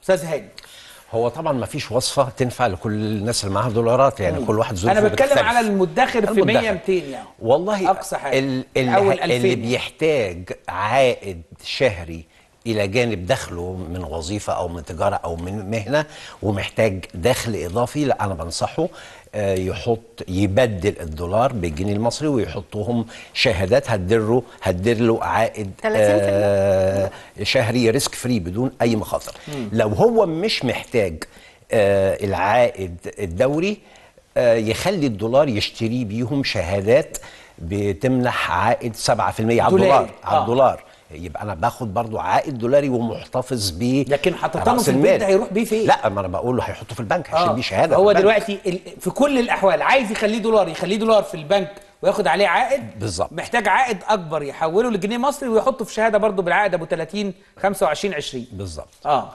استاذ هاني هو طبعا ما فيش وصفه تنفع لكل الناس اللي معاها دولارات يعني كل واحد ظروفه انا بتكلم بتختلف. على المدخر في 100 المدخر. 200 يعني والله أقصى حاجة. ال- أول اللي, 2000 اللي يعني. بيحتاج عائد شهري الى جانب دخله من وظيفه او من تجاره او من مهنه ومحتاج دخل اضافي لا انا بنصحه آه، يحط يبدل الدولار بالجنيه المصري ويحطهم شهادات هتدره هتدر له عائد 30% آه، شهري ريسك فري بدون اي مخاطر لو هو مش محتاج آه، العائد الدوري آه، يخلي الدولار يشتري بيهم شهادات بتمنح عائد 7% على دولاري. الدولار على آه. الدولار يبقى انا باخد برضو عائد دولاري ومحتفظ بيه لكن حطيتها له رأس في البيت المال. ده هيروح بيه فين؟ لا ما انا بقول له هيحطه في البنك هيشيل آه. بيه شهاده هو في البنك. دلوقتي ال- في كل الاحوال عايز يخليه دولار يخليه دولار في البنك وياخد عليه عائد بالظبط. محتاج عائد اكبر يحوله لجنيه مصري ويحطه في شهاده برضه بالعائد ابو 30 25 20 بالظبط اه